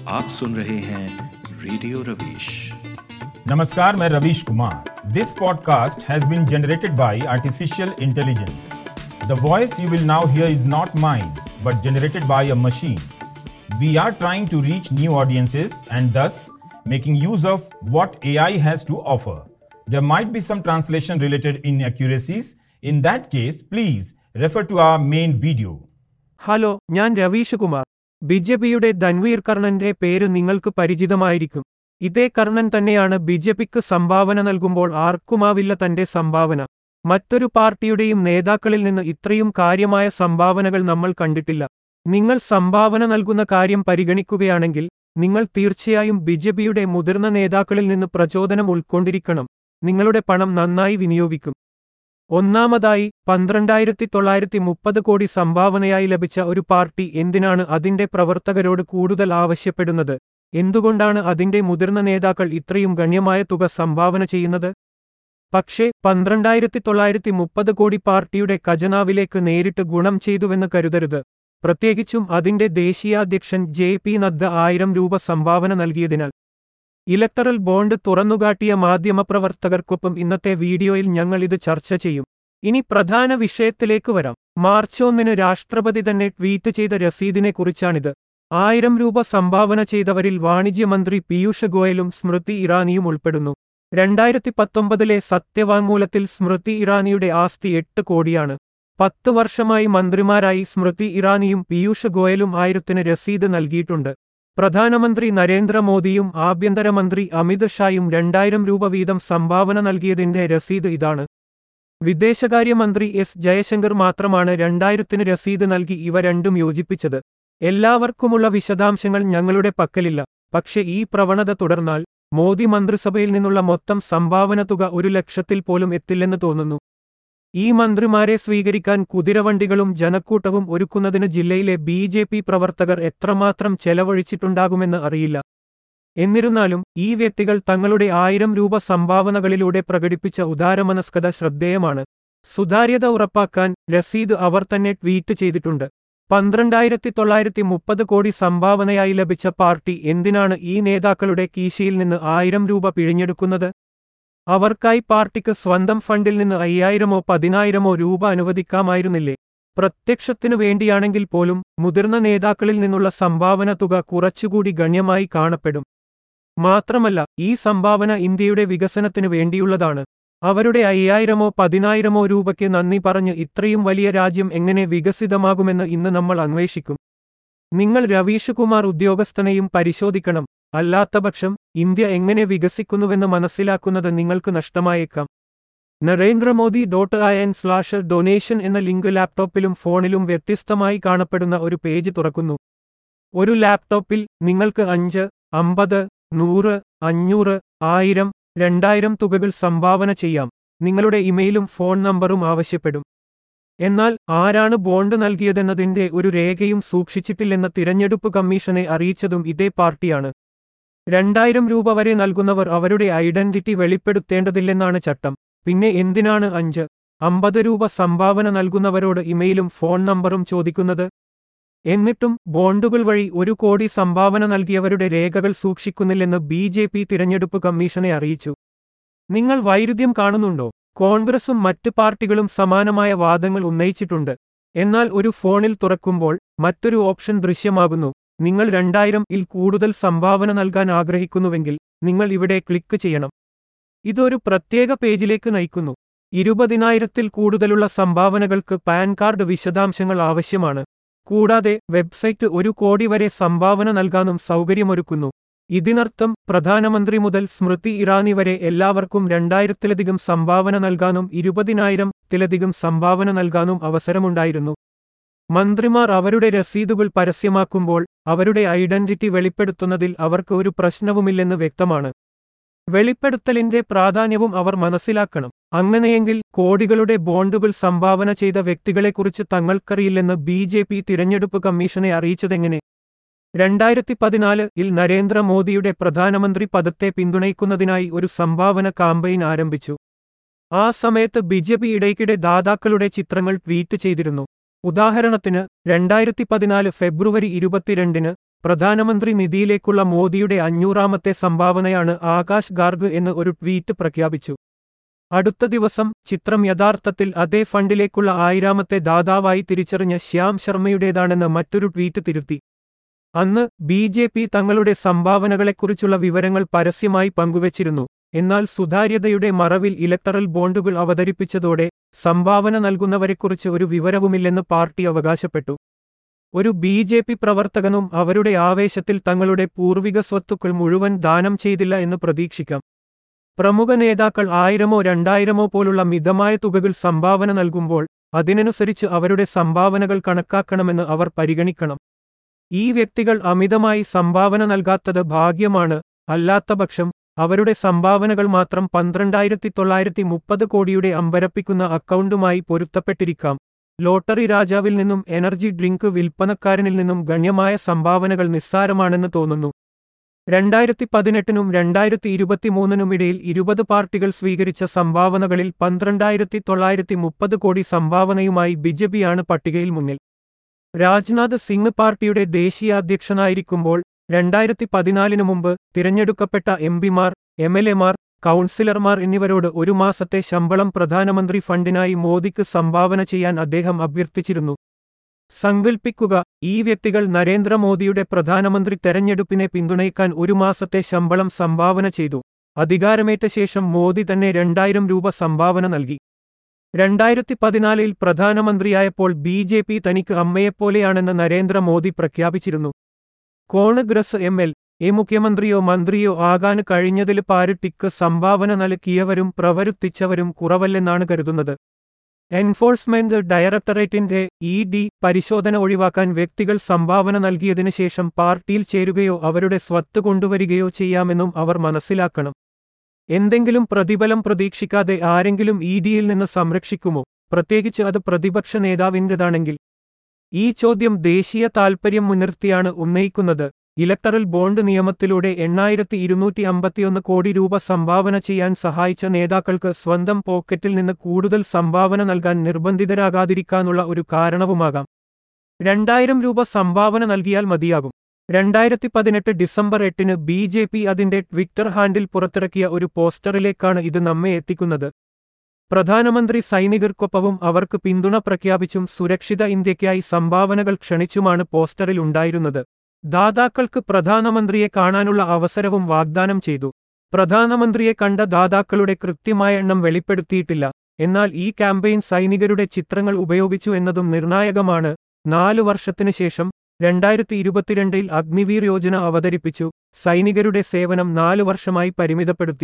आप सुन रहे हैं रेडियो रवीश नमस्कार मैं Ravish Kumar this podcast has been generated by artificial intelligence the voice you will now hear is not mine but generated by a machine we are trying to reach new audiences and thus making use of what AI has to offer. There might be some translation related inaccuracies. In that case, please refer to our main video. Hello ഞാൻ Ravish Kumar B J പിയുടെ ധൻവീർ കർണന്റെ പേര് നിങ്ങൾക്ക് പരിചിതമായിരിക്കും ഇതേ കർണൻ തന്നെയാണ് B J പിക്ക് സംഭാവന നൽകുമ്പോൾ ആർക്കുമാവില്ല തന്റെ സംഭാവന മറ്റൊരു പാർട്ടിയുടെയും നേതാക്കളിൽ നിന്ന് ഇത്രയും കാര്യമായ സംഭാവനകൾ നമ്മൾ കണ്ടിട്ടില്ല നിങ്ങൾ സംഭാവന നൽകുന്ന കാര്യം പരിഗണിക്കുകയാണെങ്കിൽ നിങ്ങൾ തീർച്ചയായും ബി ജെ പിയുടെ മുതിർന്ന നേതാക്കളിൽ നിന്ന് പ്രചോദനം ഉൾക്കൊണ്ടിരിക്കണം നിങ്ങളുടെ പണം നന്നായി വിനിയോഗിക്കും ഒന്നാമതായി പന്ത്രണ്ടായിരത്തി തൊള്ളായിരത്തി മുപ്പത് കോടി സംഭാവനയായി ലഭിച്ച ഒരു പാർട്ടി എന്തിനാണ് അതിന്റെ പ്രവർത്തകരോട് കൂടുതൽ ആവശ്യപ്പെടുന്നത് എന്തുകൊണ്ടാണ് അതിന്റെ മുതിർന്ന നേതാക്കൾ ഇത്രയും ഗണ്യമായ തുക സംഭാവന ചെയ്യുന്നത് പക്ഷേ പന്ത്രണ്ടായിരത്തി തൊള്ളായിരത്തി മുപ്പത് കോടി പാർട്ടിയുടെ ഖജനാവിലേക്ക് നേരിട്ട് ഗുണം ചെയ്തുവെന്ന് കരുതരുത് പ്രത്യേകിച്ചും അതിന്റെ ദേശീയാധ്യക്ഷൻ ജെ പി നദ്ദ ആയിരം രൂപ സംഭാവന നൽകിയതിനാൽ ഇലക്ടറൽ ബോണ്ട് തുറന്നുകാട്ടിയ മാധ്യമപ്രവർത്തകർക്കൊപ്പം ഇന്നത്തെ വീഡിയോയിൽ ഞങ്ങൾ ഇത് ചർച്ച ചെയ്യും ഇനി പ്രധാന വിഷയത്തിലേക്ക് വരാം മാർച്ച് ഒന്നിന് രാഷ്ട്രപതി തന്നെ ട്വീറ്റ് ചെയ്ത രസീദിനെക്കുറിച്ചാണിത് ആയിരം രൂപ സംഭാവന ചെയ്തവരിൽ വാണിജ്യമന്ത്രി പീയൂഷ് ഗോയലും സ്മൃതി ഇറാനിയും ഉൾപ്പെടുന്നു രണ്ടായിരത്തി പത്തൊമ്പതിലെ സത്യവാങ്മൂലത്തിൽ സ്മൃതി ഇറാനിയുടെ ആസ്തി എട്ട് കോടിയാണ് പത്ത് വർഷമായി മന്ത്രിമാരായി സ്മൃതി ഇറാനിയും പീയൂഷ് ഗോയലും ആയിരത്തിന് രസീത് നൽകിയിട്ടുണ്ട് പ്രധാനമന്ത്രി നരേന്ദ്രമോദിയും ആഭ്യന്തരമന്ത്രി അമിത് ഷായും രണ്ടായിരം രൂപ വീതം സംഭാവന നൽകിയതിന്റെ രസീത് ഇതാണ് വിദേശകാര്യമന്ത്രി എസ് ജയശങ്കർ മാത്രമാണ് രണ്ടായിരത്തിന് രസീത് നൽകി ഇവ രണ്ടും യോജിപ്പിച്ചത് എല്ലാവർക്കുമുള്ള വിശദാംശങ്ങൾ ഞങ്ങളുടെ പക്കലില്ല പക്ഷെ ഈ പ്രവണത തുടർന്നാൽ മോദി മന്ത്രിസഭയിൽ നിന്നുള്ള മൊത്തം സംഭാവന തുക ഒരു ലക്ഷത്തിൽ പോലും എത്തില്ലെന്ന് തോന്നുന്നു ഈ മന്ത്രിമാരെ സ്വീകരിക്കാൻ കുതിരവണ്ടികളും ജനക്കൂട്ടവും ഒരുക്കുന്നതിന് ജില്ലയിലെ ബി ജെ പി പ്രവർത്തകർ എത്രമാത്രം ചെലവഴിച്ചിട്ടുണ്ടാകുമെന്ന് അറിയില്ല എന്നിരുന്നാലും ഈ വ്യക്തികൾ തങ്ങളുടെ ആയിരം രൂപ സംഭാവനകളിലൂടെ പ്രകടിപ്പിച്ച ഉദാരമനസ്കത ശ്രദ്ധേയമാണ് സുതാര്യത ഉറപ്പാക്കാൻ രസീദ് അവർ തന്നെ ട്വീറ്റ് ചെയ്തിട്ടുണ്ട് പന്ത്രണ്ടായിരത്തി തൊള്ളായിരത്തി മുപ്പത് കോടി സംഭാവനയായി ലഭിച്ച പാർട്ടി എന്തിനാണ് ഈ നേതാക്കളുടെ കീശയിൽ നിന്ന് ആയിരം രൂപ പിഴിഞ്ഞെടുക്കുന്നത് അവർക്കായി പാർട്ടിക്ക് സ്വന്തം ഫണ്ടിൽ നിന്ന് അയ്യായിരമോ പതിനായിരമോ രൂപ അനുവദിക്കാമായിരുന്നില്ലേ പ്രത്യക്ഷത്തിനു വേണ്ടിയാണെങ്കിൽ പോലും മുതിർന്ന നേതാക്കളിൽ നിന്നുള്ള സംഭാവന തുക കുറച്ചുകൂടി ഗണ്യമായി കാണപ്പെടും മാത്രമല്ല ഈ സംഭാവന ഇന്ത്യയുടെ വികസനത്തിനു വേണ്ടിയുള്ളതാണ് അവരുടെ അയ്യായിരമോ പതിനായിരമോ രൂപയ്ക്ക് നന്ദി പറഞ്ഞ് ഇത്രയും വലിയ രാജ്യം എങ്ങനെ വികസിതമാകുമെന്ന് ഇന്ന് നമ്മൾ അന്വേഷിക്കും നിങ്ങൾ രവീഷ് കുമാർ ഉദ്യോഗസ്ഥനെയും പരിശോധിക്കണം അല്ലാത്തപക്ഷം ഇന്ത്യ എങ്ങനെ വികസിക്കുന്നുവെന്ന് മനസ്സിലാക്കുന്നത് നിങ്ങൾക്ക് നഷ്ടമായേക്കാം Narendra Modi dot I N slash donation എന്ന ലിങ്ക് ലാപ്ടോപ്പിലും ഫോണിലും വ്യത്യസ്തമായി കാണപ്പെടുന്ന ഒരു പേജ് തുറക്കുന്നു ഒരു ലാപ്ടോപ്പിൽ നിങ്ങൾക്ക് അഞ്ച് അമ്പത് നൂറ് അഞ്ഞൂറ് ആയിരം രണ്ടായിരം തുകകൾ സംഭാവന ചെയ്യാം നിങ്ങളുടെ ഇമെയിലും ഫോൺ നമ്പറും ആവശ്യപ്പെടും എന്നാൽ ആരാണ് ബോണ്ട് നൽകിയതെന്നതിന്റെ ഒരു രേഖയും സൂക്ഷിച്ചിട്ടില്ലെന്ന് തിരഞ്ഞെടുപ്പ് കമ്മീഷനെ അറിയിച്ചതും ഇതേ പാർട്ടിയാണ് രണ്ടായിരം രൂപ വരെ നൽകുന്നവർ അവരുടെ ഐഡന്റിറ്റി വെളിപ്പെടുത്തേണ്ടതില്ലെന്നാണ് ചട്ടം പിന്നെ എന്തിനാണ് അഞ്ച് അമ്പത് രൂപ സംഭാവന നൽകുന്നവരോട് ഇമെയിലും ഫോൺ നമ്പറും ചോദിക്കുന്നത് എന്നിട്ടും ബോണ്ടുകൾ വഴി ഒരു കോടി സംഭാവന നൽകിയവരുടെ രേഖകൾ സൂക്ഷിക്കുന്നില്ലെന്ന് ബി ജെ പി തിരഞ്ഞെടുപ്പ് കമ്മീഷനെ അറിയിച്ചു നിങ്ങൾ വൈരുദ്ധ്യം കാണുന്നുണ്ടോ കോൺഗ്രസും മറ്റ് പാർട്ടികളും സമാനമായ വാദങ്ങൾ ഉന്നയിച്ചിട്ടുണ്ട് എന്നാൽ ഒരു ഫോണിൽ തുറക്കുമ്പോൾ മറ്റൊരു ഓപ്ഷൻ ദൃശ്യമാകുന്നു നിങ്ങൾ രണ്ടായിരം ഇൽ കൂടുതൽ സംഭാവന നൽകാൻ ആഗ്രഹിക്കുന്നുവെങ്കിൽ നിങ്ങൾ ഇവിടെ ക്ലിക്ക് ചെയ്യണം ഇതൊരു പ്രത്യേക പേജിലേക്ക് നയിക്കുന്നു ഇരുപതിനായിരത്തിൽ കൂടുതലുള്ള സംഭാവനകൾക്ക് പാൻ കാർഡ് വിശദാംശങ്ങൾ ആവശ്യമാണ് കൂടാതെ വെബ്സൈറ്റ് ഒരു കോടി വരെ സംഭാവന നൽകാനും സൗകര്യമൊരുക്കുന്നു ഇതിനർത്ഥം പ്രധാനമന്ത്രി മുതൽ സ്മൃതി ഇറാനി വരെ എല്ലാവർക്കും രണ്ടായിരത്തിലധികം സംഭാവന നൽകാനും ഇരുപതിനായിരത്തിലധികം സംഭാവന നൽകാനും അവസരമുണ്ടായിരുന്നു മന്ത്രിമാർ അവരുടെ രസീതുകൾ പരസ്യമാക്കുമ്പോൾ അവരുടെ ഐഡന്റിറ്റി വെളിപ്പെടുത്തുന്നതിൽ അവർക്ക് ഒരു പ്രശ്നവുമില്ലെന്ന് വ്യക്തമാണ് വെളിപ്പെടുത്തലിന്റെ പ്രാധാന്യവും അവർ മനസ്സിലാക്കണം അങ്ങനെയെങ്കിൽ കോടികളുടെ ബോണ്ടുകൾ സംഭാവന ചെയ്ത വ്യക്തികളെക്കുറിച്ച് തങ്ങൾക്കറിയില്ലെന്ന് ബി ജെ പി തിരഞ്ഞെടുപ്പ് കമ്മീഷനെ അറിയിച്ചതെങ്ങനെ രണ്ടായിരത്തി പതിനാല് ഇൽ നരേന്ദ്രമോദിയുടെ പ്രധാനമന്ത്രി പദത്തെ പിന്തുണയ്ക്കുന്നതിനായി ഒരു സംഭാവന കാമ്പയിൻ ആരംഭിച്ചു ആ സമയത്ത് ബി ജെ പി ഇടയ്ക്കിടെ ദാതാക്കളുടെ ചിത്രങ്ങൾ ട്വീറ്റ് ചെയ്തിരുന്നു ഉദാഹരണത്തിന് രണ്ടായിരത്തി പതിനാല് ഫെബ്രുവരി ഇരുപത്തിരണ്ടിന് പ്രധാനമന്ത്രി നിധിയിലേക്കുള്ള മോദിയുടെ അഞ്ഞൂറാമത്തെ സംഭാവനയാണ് ആകാശ് ഗാർഗ് എന്ന് ഒരു ട്വീറ്റ് പ്രഖ്യാപിച്ചു അടുത്ത ദിവസം ചിത്രം യഥാർത്ഥത്തിൽ അതേ ഫണ്ടിലേക്കുള്ള ആയിരാമത്തെ ദാതാവായി തിരിച്ചറിഞ്ഞ ശ്യാം ശർമ്മയുടേതാണെന്ന് മറ്റൊരു ട്വീറ്റ് തിരുത്തി അന്ന് ബി ജെ പി തങ്ങളുടെ സംഭാവനകളെക്കുറിച്ചുള്ള വിവരങ്ങൾ പരസ്യമായി പങ്കുവച്ചിരുന്നു എന്നാൽ സുതാര്യതയുടെ മറവിൽ ഇലക്ടറൽ ബോണ്ടുകൾ അവതരിപ്പിച്ചതോടെ സംഭാവന നൽകുന്നവരെക്കുറിച്ച് ഒരു വിവരവുമില്ലെന്ന് പാർട്ടി അവകാശപ്പെട്ടു ഒരു ബി ജെ പി പ്രവർത്തകനും അവരുടെ ആവേശത്തിൽ തങ്ങളുടെ പൂർവിക സ്വത്തുക്കൾ മുഴുവൻ ദാനം ചെയ്തില്ല എന്ന് പ്രതീക്ഷിക്കാം പ്രമുഖ നേതാക്കൾ ആയിരമോ രണ്ടായിരമോ പോലുള്ള മിതമായ തുകകൾ സംഭാവന നൽകുമ്പോൾ അതിനനുസരിച്ച് അവരുടെ സംഭാവനകൾ കണക്കാക്കണമെന്ന് അവർ പരിഗണിക്കണം ഈ വ്യക്തികൾ അമിതമായി സംഭാവന നൽകാത്തത് ഭാഗ്യമാണ് അല്ലാത്തപക്ഷം അവരുടെ സംഭാവനകൾ മാത്രം പന്ത്രണ്ടായിരത്തി തൊള്ളായിരത്തി മുപ്പത് കോടിയുടെ അമ്പരപ്പിക്കുന്ന അക്കൗണ്ടുമായി പൊരുത്തപ്പെട്ടിരിക്കാം ലോട്ടറി രാജാവിൽ നിന്നും എനർജി ഡ്രിങ്ക് വിൽപ്പനക്കാരനിൽ നിന്നും ഗണ്യമായ സംഭാവനകൾ നിസ്സാരമാണെന്ന് തോന്നുന്നു രണ്ടായിരത്തി പതിനെട്ടിനും രണ്ടായിരത്തി ഇരുപത്തിമൂന്നിനും ഇടയിൽ ഇരുപത് പാർട്ടികൾ സ്വീകരിച്ച സംഭാവനകളിൽ പന്ത്രണ്ടായിരത്തി തൊള്ളായിരത്തി മുപ്പത് കോടി സംഭാവനയുമായി ബിജെപിയാണ് പട്ടികയിൽ മുന്നിൽ രാജ്നാഥ് സിംഗ് പാർട്ടിയുടെ ദേശീയാധ്യക്ഷനായിരിക്കുമ്പോൾ രണ്ടായിരത്തി പതിനാലിനു മുമ്പ് തിരഞ്ഞെടുക്കപ്പെട്ട എംപിമാർ എം എൽ എമാർ കൗൺസിലർമാർ എന്നിവരോട് ഒരു മാസത്തെ ശമ്പളം പ്രധാനമന്ത്രി ഫണ്ടിനായി മോദിക്ക് സംഭാവന ചെയ്യാൻ അദ്ദേഹം അഭ്യർത്ഥിച്ചിരുന്നു സങ്കൽപ്പിക്കുക ഈ വ്യക്തികൾ നരേന്ദ്രമോദിയുടെ പ്രധാനമന്ത്രി തെരഞ്ഞെടുപ്പിനെ പിന്തുണയ്ക്കാൻ ഒരു മാസത്തെ ശമ്പളം സംഭാവന ചെയ്തു അധികാരമേറ്റ ശേഷം മോദി തന്നെ രണ്ടായിരം രൂപ സംഭാവന നൽകി രണ്ടായിരത്തി പതിനാലിൽ പ്രധാനമന്ത്രിയായപ്പോൾ ബി ജെ പി തനിക്ക് അമ്മയെപ്പോലെയാണെന്ന് നരേന്ദ്രമോദി പ്രഖ്യാപിച്ചിരുന്നു കോൺഗ്രസ് എം എൽ എ മുഖ്യമന്ത്രിയോ മന്ത്രിയോ ആകാൻ കഴിഞ്ഞതിൽ പാരിട്ടിക്ക് സംഭാവന നൽകിയവരും പ്രവർത്തിച്ചവരും കുറവല്ലെന്നാണ് കരുതുന്നത് എൻഫോഴ്സ്മെന്റ് ഡയറക്ടറേറ്റിന്റെ ഇ ഡി പരിശോധന ഒഴിവാക്കാൻ വ്യക്തികൾ സംഭാവന നൽകിയതിനു ശേഷം പാർട്ടിയിൽ ചേരുകയോ അവരുടെ സ്വത്ത് കൊണ്ടുവരികയോ ചെയ്യാമെന്നും അവർ മനസ്സിലാക്കണം എന്തെങ്കിലും പ്രതിഫലം പ്രതീക്ഷിക്കാതെ ആരെങ്കിലും ഇ ഡിയിൽ നിന്ന് സംരക്ഷിക്കുമോ പ്രത്യേകിച്ച് അത് പ്രതിപക്ഷ നേതാവിൻ്റെതാണെങ്കിൽ ഈ ചോദ്യം ദേശീയ താൽപര്യം മുൻനിർത്തിയാണ് ഉന്നയിക്കുന്നത് ഇലക്ടറൽ ബോണ്ട് നിയമത്തിലൂടെ എണ്ണായിരത്തി ഇരുന്നൂറ്റി അമ്പത്തിയൊന്ന് കോടി രൂപ സംഭാവന ചെയ്യാൻ സഹായിച്ച നേതാക്കൾക്ക് സ്വന്തം പോക്കറ്റിൽ നിന്ന് കൂടുതൽ സംഭാവന നൽകാൻ നിർബന്ധിതരാകാതിരിക്കാനുള്ള ഒരു കാരണവുമാകാം രണ്ടായിരം രൂപ സംഭാവന നൽകിയാൽ മതിയാകും രണ്ടായിരത്തി പതിനെട്ട് ഡിസംബർ എട്ടിന് ബി ജെ പി അതിന്റെ ട്വിറ്റർ ഹാൻഡിൽ പുറത്തിറക്കിയ ഒരു പോസ്റ്ററിലേക്കാണ് ഇത് നമ്മെ എത്തിക്കുന്നത് പ്രധാനമന്ത്രി സൈനികർക്കൊപ്പവും അവർക്ക് പിന്തുണ പ്രഖ്യാപിച്ചും സുരക്ഷിത ഇന്ത്യയ്ക്കായി സംഭാവനകൾ ക്ഷണിച്ചുമാണ് പോസ്റ്ററിൽ ഉണ്ടായിരുന്നത് ദാതാക്കൾക്ക് പ്രധാനമന്ത്രിയെ കാണാനുള്ള അവസരവും വാഗ്ദാനം ചെയ്തു പ്രധാനമന്ത്രിയെ കണ്ട ദാതാക്കളുടെ കൃത്യമായ എണ്ണം വെളിപ്പെടുത്തിയിട്ടില്ല എന്നാൽ ഈ ക്യാമ്പയിൻ സൈനികരുടെ ചിത്രങ്ങൾ ഉപയോഗിച്ചു എന്നതും നിർണായകമാണ് നാലു വർഷത്തിനു ശേഷം രണ്ടായിരത്തി ഇരുപത്തിരണ്ടിൽ അഗ്നിവീർ യോജന അവതരിപ്പിച്ചു സൈനികരുടെ സേവനം നാലു വർഷമായി പരിമിതപ്പെടുത്തി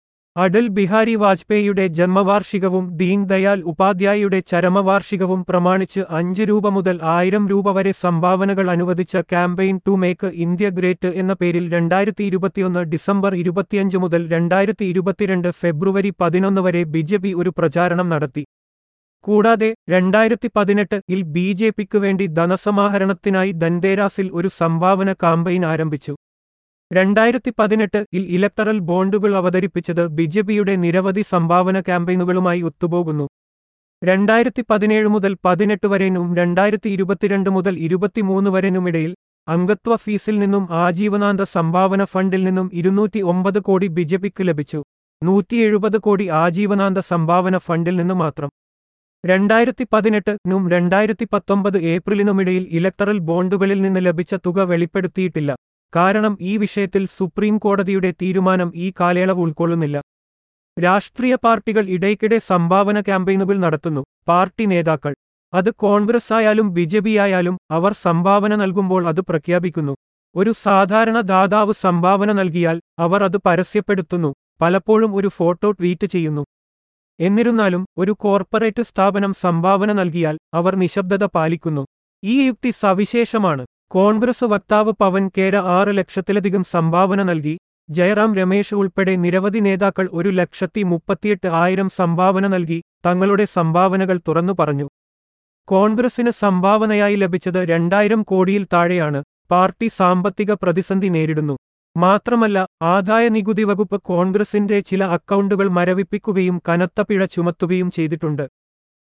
അടൽ ബിഹാരി വാജ്പേയിയുടെ ജന്മവാർഷികവും ദീൻ ദയാൽ ഉപാധ്യായയുടെ ചരമവാർഷികവും പ്രമാണിച്ച് അഞ്ച് രൂപ മുതൽ ആയിരം രൂപ വരെ സംഭാവനകൾ അനുവദിച്ച campaign to make India great എന്ന പേരിൽ രണ്ടായിരത്തി ഇരുപത്തിയൊന്ന് ഡിസംബർ ഇരുപത്തിയഞ്ച് മുതൽ രണ്ടായിരത്തി ഇരുപത്തിരണ്ട് ഫെബ്രുവരി പതിനൊന്ന് വരെ ബിജെപി ഒരു പ്രചാരണം നടത്തി കൂടാതെ രണ്ടായിരത്തി പതിനെട്ട് ഇൽ ബി ജെ പിക്ക് വേണ്ടി ധനസമാഹരണത്തിനായി ധൻതേരാസിൽ ഒരു സംഭാവന കാമ്പയിൻ ആരംഭിച്ചു രണ്ടായിരത്തി പതിനെട്ട് ഇൽ ഇലക്ടറൽ ബോണ്ടുകൾ അവതരിപ്പിച്ചത് ബിജെപിയുടെ നിരവധി സംഭാവന ക്യാമ്പയിനുകളുമായി ഒത്തുപോകുന്നു രണ്ടായിരത്തി പതിനേഴ് മുതൽ പതിനെട്ട് വരെനും രണ്ടായിരത്തി ഇരുപത്തിരണ്ട് മുതൽ ഇരുപത്തിമൂന്ന് വരെനുമിടയിൽ അംഗത്വ ഫീസിൽ നിന്നും ആജീവനാന്ത സംഭാവന ഫണ്ടിൽ നിന്നും ഇരുന്നൂറ്റി ഒമ്പത് കോടി ബിജെപിക്ക് ലഭിച്ചു നൂറ്റി എഴുപത് കോടി ആജീവനാന്ത സംഭാവന ഫണ്ടിൽ നിന്ന് മാത്രം രണ്ടായിരത്തി പതിനെട്ടിനും രണ്ടായിരത്തി പത്തൊമ്പത് ഏപ്രിലിനുമിടയിൽ ഇലക്ടറൽ ബോണ്ടുകളിൽ നിന്ന് ലഭിച്ച തുക വെളിപ്പെടുത്തിയിട്ടില്ല കാരണം ഈ വിഷയത്തിൽ സുപ്രീം കോടതിയുടെ തീരുമാനം ഈ കാലയളവ് ഉൾക്കൊള്ളുന്നില്ല രാഷ്ട്രീയ പാർട്ടികൾ ഇടയ്ക്കിടെ സംഭാവന ക്യാമ്പയിനുകൾ നടത്തുന്നു പാർട്ടി നേതാക്കൾ അത് കോൺഗ്രസ് ആയാലും ബിജെപിയായാലും അവർ സംഭാവന നൽകുമ്പോൾ അത് പ്രഖ്യാപിക്കുന്നു ഒരു സാധാരണ ദാതാവ് സംഭാവന നൽകിയാൽ അവർ അത് പരസ്യപ്പെടുത്തുന്നു പലപ്പോഴും ഒരു ഫോട്ടോ ട്വീറ്റ് ചെയ്യുന്നു എന്നിരുന്നാലും ഒരു കോർപ്പറേറ്റ് സ്ഥാപനം സംഭാവന നൽകിയാൽ അവർ നിശബ്ദത പാലിക്കുന്നു ഈ യുക്തി സവിശേഷമാണ് കോൺഗ്രസ് വക്താവ് പവൻ കേര ആറ് ലക്ഷത്തിലധികം സംഭാവന നൽകി ജയറാം രമേശ് ഉൾപ്പെടെ നിരവധി നേതാക്കൾ ഒരു ലക്ഷത്തി മുപ്പത്തിയെട്ട് ആയിരം സംഭാവന നൽകി തങ്ങളുടെ സംഭാവനകൾ തുറന്നു പറഞ്ഞു കോൺഗ്രസിന് സംഭാവനയായി ലഭിച്ചത് രണ്ടായിരം കോടിയിൽ താഴെയാണ് പാർട്ടി സാമ്പത്തിക പ്രതിസന്ധി നേരിടുന്നു മാത്രമല്ല ആദായ നികുതി വകുപ്പ് കോൺഗ്രസിന്റെ ചില അക്കൗണ്ടുകൾ മരവിപ്പിക്കുകയും കനത്ത പിഴ ചുമത്തുകയും ചെയ്തിട്ടുണ്ട്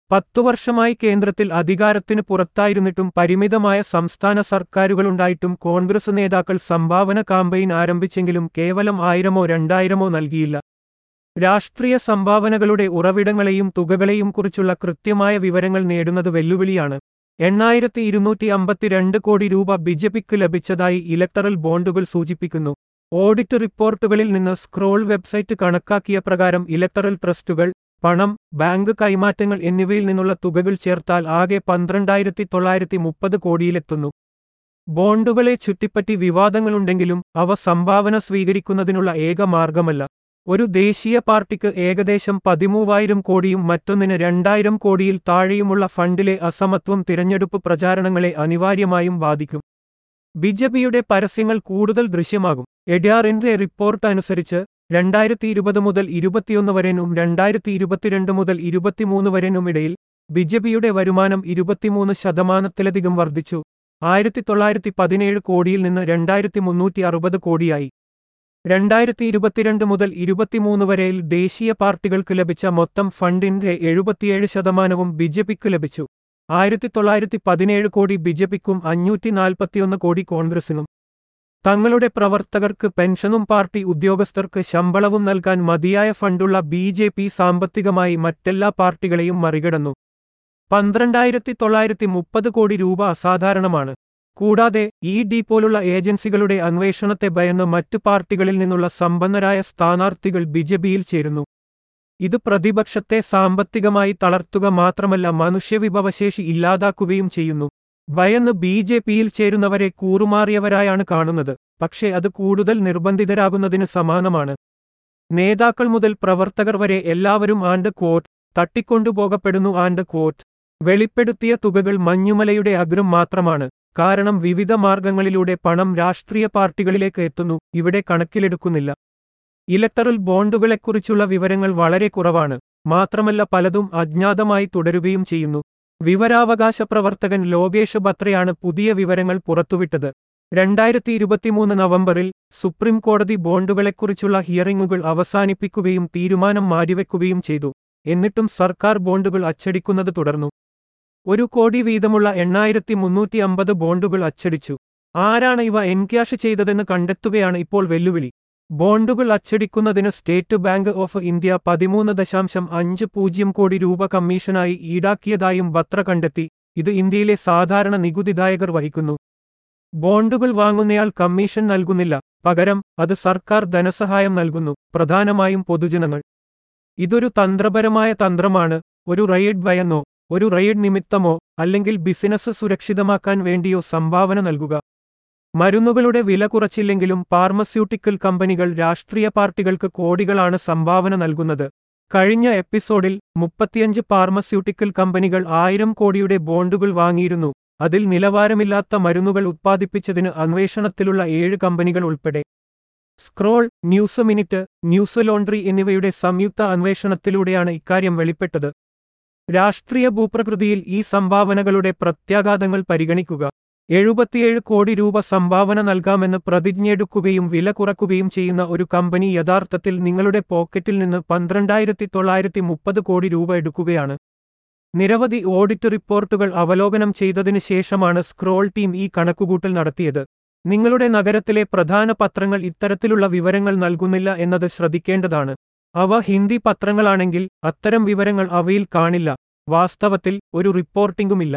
പത്തു വർഷമായി കേന്ദ്രത്തിൽ അധികാരത്തിന് പുറത്തായിരുന്നിട്ടും പരിമിതമായ സംസ്ഥാന സർക്കാരുകളുണ്ടായിട്ടും കോൺഗ്രസ് നേതാക്കൾ സംഭാവന കാമ്പയിൻ ആരംഭിച്ചെങ്കിലും കേവലം ആയിരമോ രണ്ടായിരമോ നൽകിയില്ല രാഷ്ട്രീയ സംഭാവനകളുടെ ഉറവിടങ്ങളെയും തുകകളെയും കുറിച്ചുള്ള കൃത്യമായ വിവരങ്ങൾ നേടുന്നത് വെല്ലുവിളിയാണ് എണ്ണായിരത്തി ഇരുന്നൂറ്റി അമ്പത്തിരണ്ട് കോടി രൂപ ബിജെപിക്ക് ലഭിച്ചതായി ഇലക്ടറൽ ബോണ്ടുകൾ സൂചിപ്പിക്കുന്നു ഓഡിറ്റ് റിപ്പോർട്ടുകളിൽ നിന്ന് സ്ക്രോൾ വെബ്സൈറ്റ് കണക്കാക്കിയ പ്രകാരം ഇലക്ടറൽ ട്രസ്റ്റുകൾ പണം ബാങ്ക് കൈമാറ്റങ്ങൾ എന്നിവയിൽ നിന്നുള്ള തുകകൾ ചേർത്താൽ ആകെ പന്ത്രണ്ടായിരത്തി തൊള്ളായിരത്തി മുപ്പത് കോടിയിലെത്തുന്നു ബോണ്ടുകളെ ചുറ്റിപ്പറ്റി വിവാദങ്ങളുണ്ടെങ്കിലും അവ സംഭാവന സ്വീകരിക്കുന്നതിനുള്ള ഏക മാർഗമല്ല ഒരു ദേശീയ പാർട്ടിക്ക് ഏകദേശം പതിമൂവായിരം കോടിയും മറ്റൊന്നിന് രണ്ടായിരം കോടിയിൽ താഴെയുമുള്ള ഫണ്ടിലെ അസമത്വം തിരഞ്ഞെടുപ്പ് പ്രചാരണങ്ങളെ അനിവാര്യമായും ബാധിക്കും ബിജെപിയുടെ പരസ്യങ്ങൾ കൂടുതൽ ദൃശ്യമാകും എഡിആറിന്റെ റിപ്പോർട്ട് അനുസരിച്ച് രണ്ടായിരത്തി ഇരുപത് മുതൽ ഇരുപത്തിയൊന്ന് വരെനും രണ്ടായിരത്തി ഇരുപത്തിരണ്ട് മുതൽ ഇരുപത്തിമൂന്ന് വരെനും ഇടയിൽ ബിജെപിയുടെ വരുമാനം ഇരുപത്തിമൂന്ന് ശതമാനത്തിലധികം വർദ്ധിച്ചു ആയിരത്തി തൊള്ളായിരത്തി പതിനേഴ് കോടിയിൽ നിന്ന് രണ്ടായിരത്തി മുന്നൂറ്റി അറുപത് കോടിയായി രണ്ടായിരത്തി ഇരുപത്തിരണ്ട് മുതൽ ഇരുപത്തിമൂന്ന് വരെയിൽ ദേശീയ പാർട്ടികൾക്ക് ലഭിച്ച മൊത്തം ഫണ്ടിന്റെ എഴുപത്തിയേഴ് ശതമാനവും ബിജെപിക്ക് ലഭിച്ചു ആയിരത്തി തൊള്ളായിരത്തി പതിനേഴ് കോടി ബിജെപിക്കും അഞ്ഞൂറ്റി നാൽപ്പത്തിയൊന്ന് കോടി കോൺഗ്രസിനും തങ്ങളുടെ പ്രവർത്തകർക്ക് പെൻഷനും പാർട്ടി ഉദ്യോഗസ്ഥർക്ക് ശമ്പളവും നൽകാൻ മതിയായ ഫണ്ടുള്ള ബി ജെ പി സാമ്പത്തികമായി മറ്റെല്ലാ പാർട്ടികളെയും മറികടന്നു പന്ത്രണ്ടായിരത്തി തൊള്ളായിരത്തി മുപ്പത് കോടി രൂപ അസാധാരണമാണ് കൂടാതെ ഇ ഡി പോലുള്ള ഏജൻസികളുടെ അന്വേഷണത്തെ ഭയന്ന് മറ്റു പാർട്ടികളിൽ നിന്നുള്ള സമ്പന്നരായ സ്ഥാനാർത്ഥികൾ ബിജെപിയിൽ ചേരുന്നു ഇത് പ്രതിപക്ഷത്തെ സാമ്പത്തികമായി തളർത്തുക മാത്രമല്ല മനുഷ്യവിഭവശേഷി ഇല്ലാതാക്കുകയും ചെയ്യുന്നു ഭയന്ന് ബി ജെ പിയിൽ ചേരുന്നവരെ കൂറുമാറിയവരായാണ് കാണുന്നത് പക്ഷേ അത് കൂടുതൽ നിർബന്ധിതരാകുന്നതിന് സമാനമാണ് നേതാക്കൾ മുതൽ പ്രവർത്തകർ വരെ എല്ലാവരും ആണ്ട് കോട്ട് തട്ടിക്കൊണ്ടുപോകപ്പെടുന്നു ആണ്ട് കോട്ട് വെളിപ്പെടുത്തിയ തുകകൾ മഞ്ഞുമലയുടെ അഗ്രം മാത്രമാണ് കാരണം വിവിധ മാർഗങ്ങളിലൂടെ പണം രാഷ്ട്രീയ പാർട്ടികളിലേക്ക് എത്തുന്നു ഇവിടെ കണക്കിലെടുക്കുന്നില്ല ഇലക്ടറൽ ബോണ്ടുകളെക്കുറിച്ചുള്ള വിവരങ്ങൾ വളരെ കുറവാണ് മാത്രമല്ല പലതും അജ്ഞാതമായി തുടരുകയും ചെയ്യുന്നു വിവരാവകാശ പ്രവർത്തകൻ ലോകേഷ് ബത്രയാണ് പുതിയ വിവരങ്ങൾ പുറത്തുവിട്ടത് രണ്ടായിരത്തി ഇരുപത്തിമൂന്ന് നവംബറിൽ സുപ്രീം കോടതി ബോണ്ടുകളെക്കുറിച്ചുള്ള ഹിയറിംഗുകൾ അവസാനിപ്പിക്കുകയും തീരുമാനം മാറ്റിവെക്കുകയും ചെയ്തു എന്നിട്ടും സർക്കാർ ബോണ്ടുകൾ അച്ചടിക്കുന്നത് തുടർന്നു ഒരു കോടി വീതമുള്ള എണ്ണായിരത്തി മുന്നൂറ്റി അമ്പത് ബോണ്ടുകൾ അച്ചടിച്ചു ആരാണ് ഇവ എൻക്യാഷ് ചെയ്തതെന്ന് കണ്ടെത്തുകയാണ് ഇപ്പോൾ വെല്ലുവിളി ബോണ്ടുകൾ അച്ചടിക്കുന്നതിന് സ്റ്റേറ്റ് ബാങ്ക് ഓഫ് ഇന്ത്യ പതിമൂന്ന് ദശാംശം അഞ്ച് പൂജ്യം കോടി രൂപ കമ്മീഷനായി ഈടാക്കിയതായും ബത്ര കണ്ടെത്തി ഇത് ഇന്ത്യയിലെ സാധാരണ നികുതിദായകർ വഹിക്കുന്നു ബോണ്ടുകൾ വാങ്ങുന്നയാൾ കമ്മീഷൻ നൽകുന്നില്ല പകരം അത് സർക്കാർ ധനസഹായം നൽകുന്നു പ്രധാനമായും പൊതുജനങ്ങൾ ഇതൊരു തന്ത്രപരമായ തന്ത്രമാണ് ഒരു റെയ്ഡ് ഭയന്നോ ഒരു റെയ്ഡ് നിമിത്തമോ അല്ലെങ്കിൽ ബിസിനസ് സുരക്ഷിതമാക്കാൻ വേണ്ടിയോ സംഭാവന നൽകുക മരുന്നുകളുടെ വില കുറച്ചില്ലെങ്കിലും ഫാർമസ്യൂട്ടിക്കൽ കമ്പനികൾ രാഷ്ട്രീയ പാർട്ടികൾക്ക് കോടികളാണ് സംഭാവന നൽകുന്നത് കഴിഞ്ഞ എപ്പിസോഡിൽ മുപ്പത്തിയഞ്ച് ഫാർമസ്യൂട്ടിക്കൽ കമ്പനികൾ ആയിരം കോടിയുടെ ബോണ്ടുകൾ വാങ്ങിയിരുന്നു അതിൽ നിലവാരമില്ലാത്ത മരുന്നുകൾ ഉത്പാദിപ്പിച്ചതിന് അന്വേഷണത്തിലുള്ള ഏഴ് കമ്പനികൾ ഉൾപ്പെടെ Scroll News Minute Newslaundry എന്നിവയുടെ സംയുക്ത അന്വേഷണത്തിലൂടെയാണ് ഇക്കാര്യം വെളിപ്പെട്ടത് രാഷ്ട്രീയ ഭൂപ്രകൃതിയിൽ ഈ സംഭാവനകളുടെ പ്രത്യാഘാതങ്ങൾ പരിഗണിക്കുക എഴുപത്തിയേഴ് കോടി രൂപ സംഭാവന നൽകാമെന്ന് പ്രതിജ്ഞയെടുക്കുകയും വില കുറക്കുകയും ചെയ്യുന്ന ഒരു കമ്പനി യഥാർത്ഥത്തിൽ നിങ്ങളുടെ പോക്കറ്റിൽ നിന്ന് പന്ത്രണ്ടായിരത്തി തൊള്ളായിരത്തി മുപ്പത് കോടി രൂപ എടുക്കുകയാണ് നിരവധി ഓഡിറ്റ് റിപ്പോർട്ടുകൾ അവലോകനം ചെയ്തതിനു ശേഷമാണ് സ്ക്രോൾ ടീം ഈ കണക്കുകൂട്ടൽ നടത്തിയത് നിങ്ങളുടെ നഗരത്തിലെ പ്രധാന പത്രങ്ങൾ ഇത്തരത്തിലുള്ള വിവരങ്ങൾ നൽകുന്നില്ല എന്നത് ശ്രദ്ധിക്കേണ്ടതാണ് അവ ഹിന്ദി പത്രങ്ങളാണെങ്കിൽ അത്തരം വിവരങ്ങൾ അവയിൽ കാണില്ല വാസ്തവത്തിൽ ഒരു റിപ്പോർട്ടിംഗുമില്ല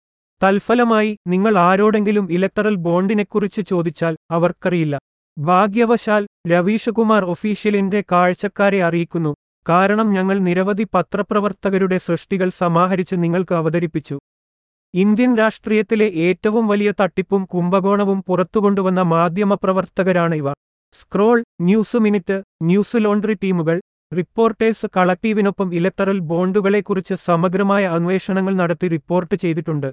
തൽഫലമായി നിങ്ങൾ ആരോടെങ്കിലും ഇലക്ടറൽ ബോണ്ടിനെക്കുറിച്ച് ചോദിച്ചാൽ അവർക്കറിയില്ല ഭാഗ്യവശാൽ രവീഷകുമാർ ഒഫീഷ്യലിന്റെ കാഴ്ചക്കാരെ അറിയിക്കുന്നു കാരണം ഞങ്ങൾ നിരവധി പത്രപ്രവർത്തകരുടെ സൃഷ്ടികൾ സമാഹരിച്ച് നിങ്ങൾക്ക് അവതരിപ്പിച്ചു ഇന്ത്യൻ രാഷ്ട്രീയത്തിലെ ഏറ്റവും വലിയ തട്ടിപ്പും കുംഭകോണവും പുറത്തുകൊണ്ടുവന്ന മാധ്യമപ്രവർത്തകരാണ് ഇവർ Scroll News Minute Newslaundry ടീമുകൾ റിപ്പോർട്ടേഴ്സ് കളക്ടീവിനൊപ്പം ഇലക്ടറൽ ബോണ്ടുകളെക്കുറിച്ച് സമഗ്രമായ അന്വേഷണങ്ങൾ നടത്തി റിപ്പോർട്ട് ചെയ്തിട്ടുണ്ട്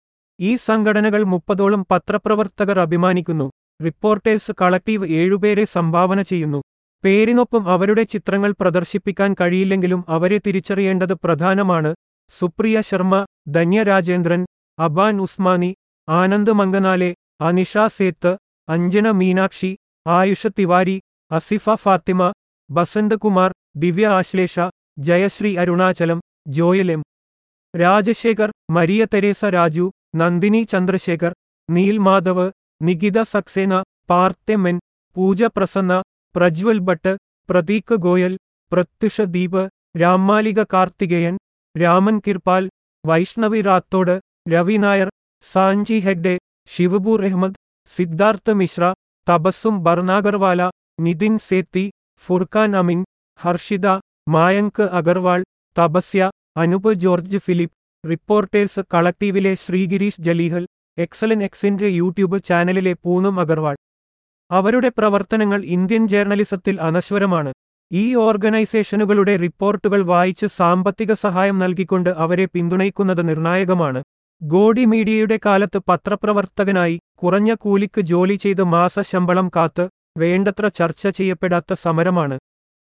ഈ സംഘടനകൾ മുപ്പതോളം പത്രപ്രവർത്തകർ അഭിമാനിക്കുന്നു റിപ്പോർട്ടേഴ്സ് കളക്ടീവ് ഏഴുപേരെ സംഭാവന ചെയ്യുന്നു പേരിനൊപ്പം അവരുടെ ചിത്രങ്ങൾ പ്രദർശിപ്പിക്കാൻ കഴിയില്ലെങ്കിലും അവരെ തിരിച്ചറിയേണ്ടത് പ്രധാനമാണ് Supriya Sharma Dhanya Rajendran Aban Usmani Anand Mangnale Anisha Sheth Anjana Meenakshi Ayush Tiwari Asifa Fathima Basant Kumar Divya Aslesha Jayashree Arunachalam Joel M Rajasekhar Maria Teresa Raju Nandini Chandrashekar Neel Madhav Nikita Saxena Parth M N Pooja Prasanna Prajwal Bhat Prateek Goyal Pratyush Deep Ramalika Karthikeyan Raman Kirpal Vaishnavi Rathore Ravi Nair Sanchi Hegde Shivpur Ahmed Siddharth Mishra Tabassum Barnagarwala Nitin Sethi Furqan Amin Harshita Mayank Agarwal Tapasya Anoop George Philip Reporters' കളക്ടീവിലെ ശ്രീഗിരീഷ് ജലീഹൽ എക്സലൻ എക്സിന്റെ യൂട്യൂബ് ചാനലിലെ പൂനം അഗർവാൾ അവരുടെ പ്രവർത്തനങ്ങൾ ഇന്ത്യൻ ജേർണലിസത്തിൽ അനശ്വരമാണ് ഈ ഓർഗനൈസേഷനുകളുടെ റിപ്പോർട്ടുകൾ വായിച്ച് സാമ്പത്തിക സഹായം നൽകിക്കൊണ്ട് അവരെ പിന്തുണയ്ക്കുന്നത് നിർണായകമാണ് ഗോഡി മീഡിയയുടെ കാലത്ത് പത്രപ്രവർത്തകനായി കുറഞ്ഞ കൂലിക്ക് ജോലി ചെയ്ത് മാസശമ്പളം കാത്ത് വേണ്ടത്ര ചർച്ച ചെയ്യപ്പെടാത്ത സമരമാണ്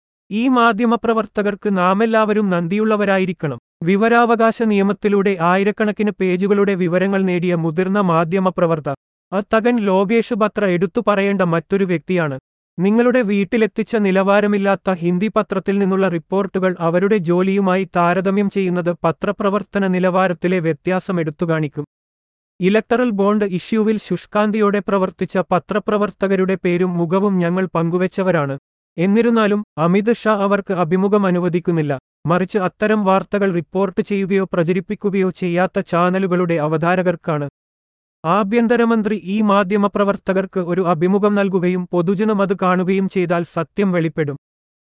ഈ മാധ്യമപ്രവർത്തകർക്ക് നാമെല്ലാവരും നന്ദിയുള്ളവരായിരിക്കണം വിവരാവകാശ നിയമത്തിലൂടെ ആയിരക്കണക്കിന് പേജുകളുടെ വിവരങ്ങൾ നേടിയ മുതിർന്ന മാധ്യമപ്രവർത്തക അത്തകൻ ലോകേഷ് ബത്ര എടുത്തു പറയേണ്ട മറ്റൊരു വ്യക്തിയാണ് നിങ്ങളുടെ വീട്ടിലെത്തിച്ച നിലവാരമില്ലാത്ത ഹിന്ദി പത്രത്തിൽ നിന്നുള്ള റിപ്പോർട്ടുകൾ അവരുടെ ജോലിയുമായി താരതമ്യം ചെയ്യുന്നത് പത്രപ്രവർത്തന നിലവാരത്തിലെ വ്യത്യാസം എടുത്തുകാണിക്കും ഇലക്ടറൽ ബോണ്ട് ഇഷ്യൂവിൽ ശുഷ്കാന്തിയോടെ പ്രവർത്തിച്ച പത്രപ്രവർത്തകരുടെ പേരും മുഖവും ഞങ്ങൾ പങ്കുവച്ചവരാണ് എന്നിരുന്നാലും അമിത് ഷാ അവർക്ക് അഭിമുഖം അനുവദിക്കുന്നില്ല മറിച്ച് അത്തരം വാർത്തകൾ റിപ്പോർട്ട് ചെയ്യുകയോ പ്രചരിപ്പിക്കുകയോ ചെയ്യാത്ത ചാനലുകളുടെ അവതാരകർക്കാണ് ആഭ്യന്തരമന്ത്രി ഈ മാധ്യമപ്രവർത്തകർക്ക് ഒരു അഭിമുഖം നൽകുകയും പൊതുജനം അത് കാണുകയും ചെയ്താൽ സത്യം വെളിപ്പെടും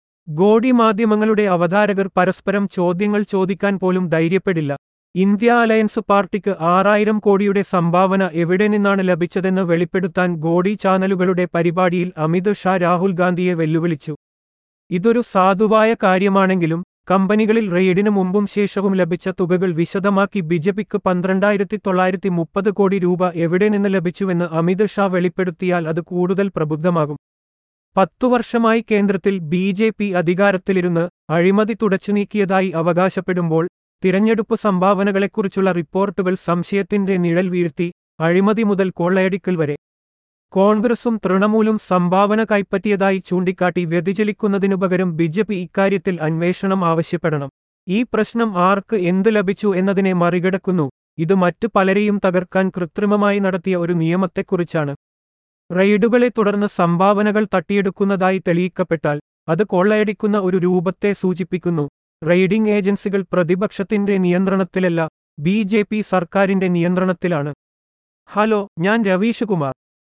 ഗോഡി മാധ്യമങ്ങളുടെ അവതാരകർ പരസ്പരം ചോദ്യങ്ങൾ ചോദിക്കാൻ പോലും ധൈര്യപ്പെടില്ല ഇന്ത്യ അലയൻസ് പാർട്ടിക്ക് ആറായിരം കോടിയുടെ സംഭാവന എവിടെ നിന്നാണ് ലഭിച്ചതെന്ന് വെളിപ്പെടുത്താൻ ഗോഡി ചാനലുകളുടെ പരിപാടിയിൽ അമിത് ഷാ രാഹുൽ ഗാന്ധിയെ വെല്ലുവിളിച്ചു ഇതൊരു സാധുവായ കാര്യമാണെങ്കിലും കമ്പനികളിൽ റെയ്ഡിന് മുമ്പും ശേഷവും ലഭിച്ച തുകകൾ വിശദമാക്കി ബിജെപിക്ക് പന്ത്രണ്ടായിരത്തി തൊള്ളായിരത്തി മുപ്പത് കോടി രൂപ എവിടെ നിന്ന് ലഭിച്ചുവെന്ന് അമിത് ഷാ വെളിപ്പെടുത്തിയാൽ അത് കൂടുതൽ പ്രബുദ്ധമാകും പത്തു വർഷമായി കേന്ദ്രത്തിൽ ബി ജെ പി അധികാരത്തിലിരുന്ന് അഴിമതി തുടച്ചുനീക്കിയതായി അവകാശപ്പെടുമ്പോൾ തിരഞ്ഞെടുപ്പ് സംഭാവനകളെക്കുറിച്ചുള്ള റിപ്പോർട്ടുകൾ സംശയത്തിന്റെ നിഴൽ വീഴ്ത്തി അഴിമതി മുതൽ കൊള്ളയടിക്കൽ വരെ കോൺഗ്രസും തൃണമൂലും സംഭാവന കൈപ്പറ്റിയതായി ചൂണ്ടിക്കാട്ടി വ്യതിചലിക്കുന്നതിനു പകരം ബിജെപി ഇക്കാര്യത്തിൽ അന്വേഷണം ആവശ്യപ്പെടണം ഈ പ്രശ്നം ആർക്ക് എന്ത് ലഭിച്ചു എന്നതിനെ മറികടക്കുന്നു ഇത് മറ്റു പലരെയും തകർക്കാൻ കൃത്രിമമായി നടത്തിയ ഒരു നിയമത്തെക്കുറിച്ചാണ് റെയ്ഡുകളെ തുടർന്ന് സംഭാവനകൾ തട്ടിയെടുക്കുന്നതായി തെളിയിക്കപ്പെട്ടാൽ അത് കൊള്ളയടിക്കുന്ന ഒരു രൂപത്തെ സൂചിപ്പിക്കുന്നു റെയ്ഡിംഗ് ഏജൻസികൾ പ്രതിപക്ഷത്തിന്റെ നിയന്ത്രണത്തിലല്ല ബി സർക്കാരിന്റെ നിയന്ത്രണത്തിലാണ് ഹലോ ഞാൻ രവീഷ് കുമാർ